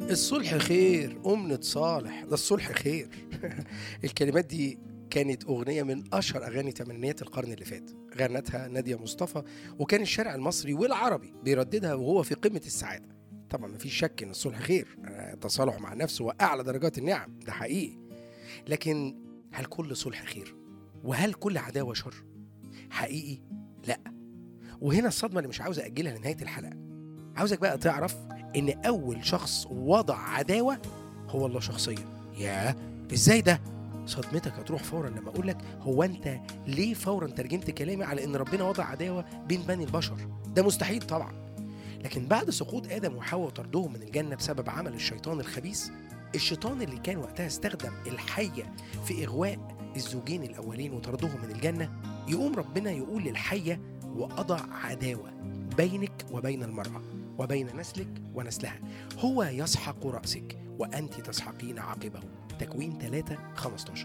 الصلح خير قوم نتصالح ده الصلح خير الكلمات دي كانت أغنية من أشهر أغاني تمانينات القرن اللي فات غنتها نادية مصطفى وكان الشارع المصري والعربي بيرددها وهو في قمة السعادة طبعا مفيش شك إن الصلح خير التصالح مع النفس وأعلى درجات النعم ده حقيقي لكن هل كل صلح خير؟ وهل كل عداوة شر؟ حقيقي لا وهنا الصدمة اللي مش عاوز أجلها لنهاية الحلقة عاوزك بقى تعرف إن أول شخص وضع عداوة هو الله شخصيا ياه إزاي ده؟ صدمتك هتروح فورا لما اقول لك هو انت ليه فورا ترجمت كلامي على ان ربنا وضع عداوه بين بني البشر ده مستحيل طبعا لكن بعد سقوط ادم وحواء وطردهم من الجنه بسبب عمل الشيطان الخبيث الشيطان اللي كان وقتها استخدم الحيه في اغواء الزوجين الاولين وطردهم من الجنه يقوم ربنا يقول للحيه واضع عداوه بينك وبين المراه وبين نسلك ونسلها هو يسحق راسك وانت تسحقين عقبه تكوين 3 15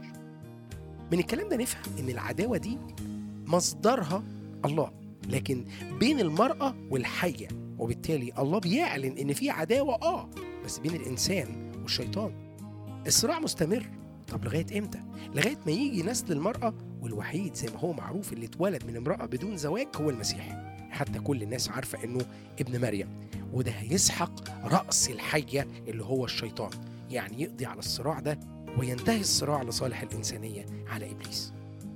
من الكلام ده نفهم ان العداوه دي مصدرها الله لكن بين المراه والحيه وبالتالي الله بيعلن ان في عداوه اه بس بين الانسان والشيطان الصراع مستمر طب لغايه امتى لغايه ما يجي نسل المراه والوحيد زي ما هو معروف اللي اتولد من امراه بدون زواج هو المسيح حتى كل الناس عارفه انه ابن مريم وده هيسحق راس الحيه اللي هو الشيطان يعني يقضي على الصراع ده وينتهي الصراع لصالح الإنسانية على إبليس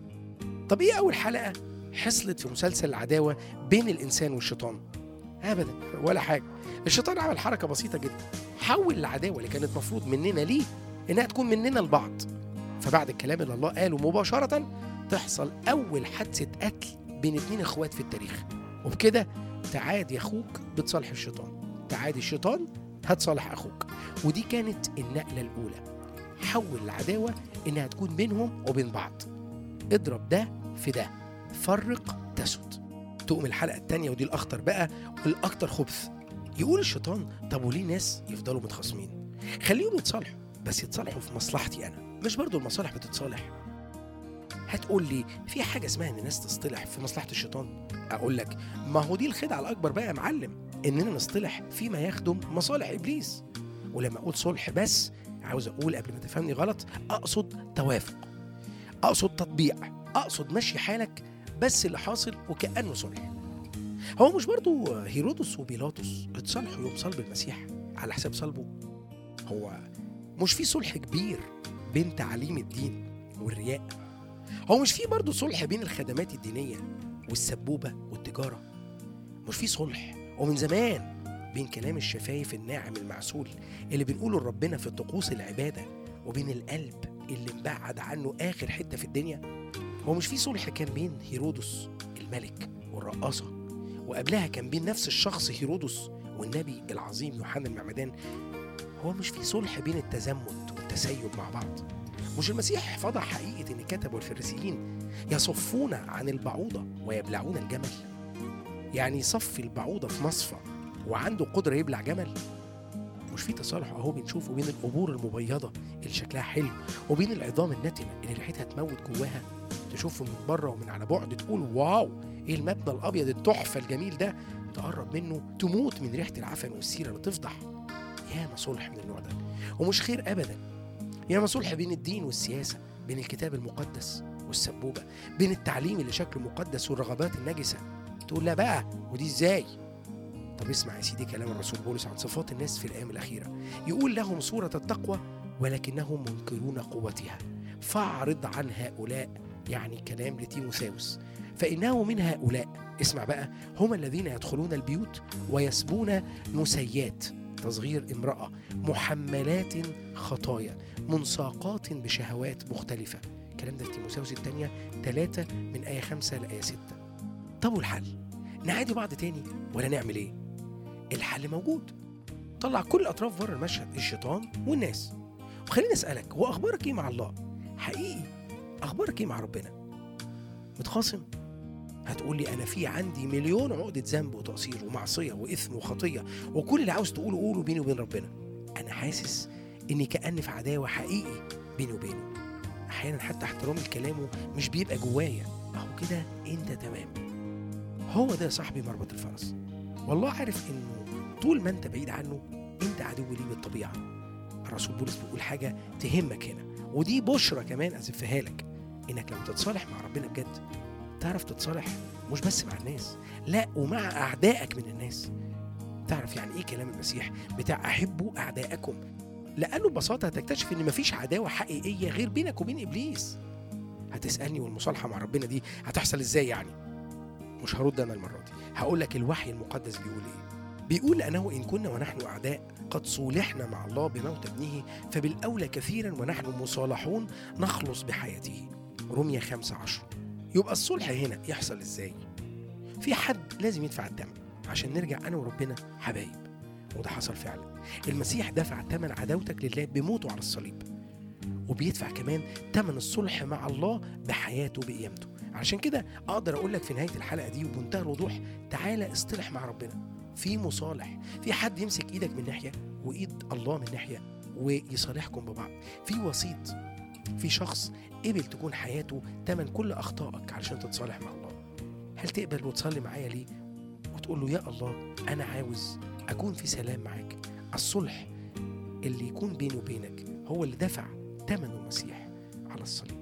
طب إيه أول حلقة حصلت في مسلسل العداوة بين الإنسان والشيطان أبدا ولا حاجة الشيطان عمل حركة بسيطة جدا حول العداوة اللي كانت مفروض مننا ليه إنها تكون مننا لبعض فبعد الكلام اللي الله قاله مباشرة تحصل أول حادثة قتل بين اتنين إخوات في التاريخ وبكده تعادي أخوك بتصالح الشيطان تعادي الشيطان هتصالح أخوك ودي كانت النقلة الأولى حول العداوة إنها تكون بينهم وبين بعض اضرب ده في ده فرق تسد تقوم الحلقة التانية ودي الأخطر بقى والأكتر خبث يقول الشيطان طب وليه ناس يفضلوا متخاصمين خليهم يتصالحوا بس يتصالحوا في مصلحتي أنا مش برضو المصالح بتتصالح هتقول لي في حاجة اسمها إن الناس تصطلح في مصلحة الشيطان أقول لك ما هو دي الخدعة الأكبر بقى يا معلم إننا نصطلح فيما يخدم مصالح إبليس ولما أقول صلح بس عاوز اقول قبل ما تفهمني غلط اقصد توافق اقصد تطبيع اقصد مشي حالك بس اللي حاصل وكانه صلح هو مش برضو هيرودس وبيلاطس اتصالحوا يوم صلب المسيح على حساب صلبه هو مش في صلح كبير بين تعليم الدين والرياء هو مش في برضه صلح بين الخدمات الدينية والسبوبة والتجارة مش في صلح ومن زمان بين كلام الشفايف الناعم المعسول اللي بنقوله لربنا في طقوس العبادة وبين القلب اللي مبعد عنه آخر حتة في الدنيا هو مش في صلح كان بين هيرودس الملك والرقاصة وقبلها كان بين نفس الشخص هيرودس والنبي العظيم يوحنا المعمدان هو مش في صلح بين التزمت والتسيب مع بعض مش المسيح فضح حقيقة إن الكتب والفريسيين يصفون عن البعوضة ويبلعون الجمل يعني يصفي البعوضة في مصفى وعنده قدرة يبلع جمل مش في تصالح اهو بنشوفه بين القبور المبيضة اللي شكلها حلو وبين العظام النتنة اللي ريحتها تموت جواها تشوفه من بره ومن على بعد تقول واو ايه المبنى الابيض التحفة الجميل ده تقرب منه تموت من ريحة العفن والسيرة اللي تفضح ياما صلح من النوع ده ومش خير ابدا ياما صلح بين الدين والسياسة بين الكتاب المقدس والسبوبة بين التعليم اللي شكله مقدس والرغبات النجسة تقول لا بقى ودي ازاي طب اسمع يا سيدي كلام الرسول بولس عن صفات الناس في الأيام الأخيرة يقول لهم صورة التقوى ولكنهم منكرون قوتها فاعرض عن هؤلاء يعني كلام لتيموثاوس فإنه من هؤلاء اسمع بقى هم الذين يدخلون البيوت ويسبون نسيات تصغير امرأة محملات خطايا منساقات بشهوات مختلفة الكلام ده في تيموثاوس الثانية ثلاثة من آية خمسة لآية ستة طب والحل؟ نعادي بعض تاني ولا نعمل ايه؟ الحل موجود طلع كل الاطراف بره المشهد الشيطان والناس وخليني اسالك هو اخبارك ايه مع الله حقيقي اخبارك ايه مع ربنا متخاصم هتقول لي انا في عندي مليون عقده ذنب وتقصير ومعصيه واثم وخطيه وكل اللي عاوز تقوله قوله بيني وبين ربنا انا حاسس اني كاني في عداوه حقيقي بيني وبينه احيانا حتى احترامي لكلامه مش بيبقى جوايا اهو كده انت تمام هو ده يا صاحبي مربط الفرس والله عارف انه طول ما انت بعيد عنه انت عدو لي بالطبيعه الرسول بولس بيقول حاجه تهمك هنا ودي بشرى كمان ازفها لك انك لما تتصالح مع ربنا بجد تعرف تتصالح مش بس مع الناس لا ومع اعدائك من الناس تعرف يعني ايه كلام المسيح بتاع احبوا اعدائكم لانه ببساطه هتكتشف ان مفيش عداوه حقيقيه غير بينك وبين ابليس هتسالني والمصالحه مع ربنا دي هتحصل ازاي يعني مش هرد انا المره دي هقول لك الوحي المقدس بيقول ايه بيقول انه ان كنا ونحن اعداء قد صولحنا مع الله بموت ابنه فبالاولى كثيرا ونحن مصالحون نخلص بحياته رمية خمسة عشر يبقى الصلح هنا يحصل ازاي في حد لازم يدفع الثمن عشان نرجع انا وربنا حبايب وده حصل فعلا المسيح دفع ثمن عداوتك لله بموته على الصليب وبيدفع كمان ثمن الصلح مع الله بحياته بقيامته عشان كده اقدر اقول لك في نهايه الحلقه دي وبمنتهى الوضوح تعالى اصطلح مع ربنا في مصالح في حد يمسك ايدك من ناحيه وايد الله من ناحيه ويصالحكم ببعض في وسيط في شخص قبل تكون حياته تمن كل اخطائك علشان تتصالح مع الله هل تقبل وتصلي معايا ليه وتقول له يا الله انا عاوز اكون في سلام معاك الصلح اللي يكون بيني وبينك هو اللي دفع ثمن المسيح على الصليب